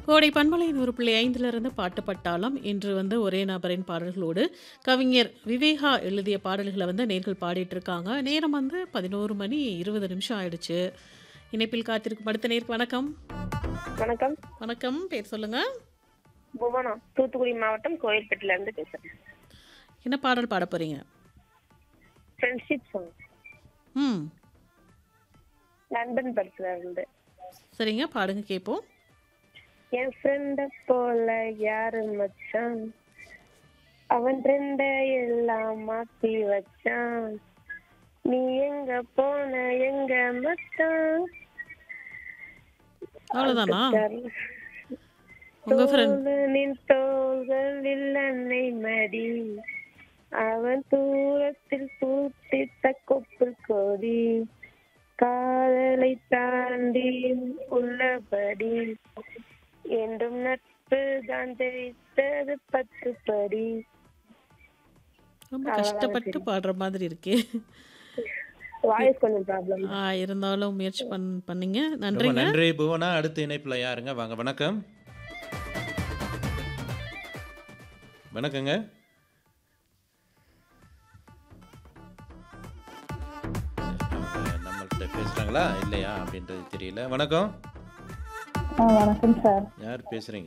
கோடை பண்பலை நூறு புள்ளி ஐந்திலிருந்து பாட்டு பட்டாளம் இன்று வந்து ஒரே நபரின் பாடல்களோடு கவிஞர் விவேகா எழுதிய பாடல்களை வந்து நேர்கள் பாடிட்டு இருக்காங்க நேரம் வந்து பதினோரு மணி இருபது நிமிஷம் ஆயிடுச்சு இணைப்பில் காத்திருக்கும் அடுத்த நேருக்கு வணக்கம் வணக்கம் வணக்கம் பேர் சொல்லுங்க புவனா தூத்துக்குடி மாவட்டம் கோயில்பேட்டில இருந்து பேசுறேன் என்ன பாடல் பாட போறீங்க ஃப்ரெண்ட்ஷிப் சாங் ம் நண்பன் படத்துல இருந்து சரிங்க பாடுங்க கேட்போம் என் ஃப்ரெண்ட போல யாரு மச்சான் அவன் ரெண்ட எல்லாம் மாத்தி வச்சான் நீ எங்க போன எங்க மச்சான் அவ்வளோதானா உங்க ஃப்ரெண்ட் தோழனின் தோள்களில் அன்னை மடி அவன் தூரத்தில் பூத்தித்த கொப்பு கொடி காதலை தாண்டி உள்ளபடி என்றும் நட்பு தான் தெரித்தது பத்து படி ரொம்ப கஷ்டப்பட்டு பாடுற மாதிரி இருக்கே வாய்ஸ் கொஞ்சம் ப்ராப்ளம் ஆ, இருந்தாலும் முயற்சி பண் பண்ணீங்க ரொம்ப நன்றிங்க நன்றி புவனா அடுத்த இணைப்பில் யாருங்க வாங்க வணக்கம் வணக்கங்க அவங்க நம்மள்கிட்ட பேசுகிறாங்களா இல்லையா அப்படின்றது தெரியல வணக்கம் ஆ வணக்கம் சார் யார் பேசுகிறீங்க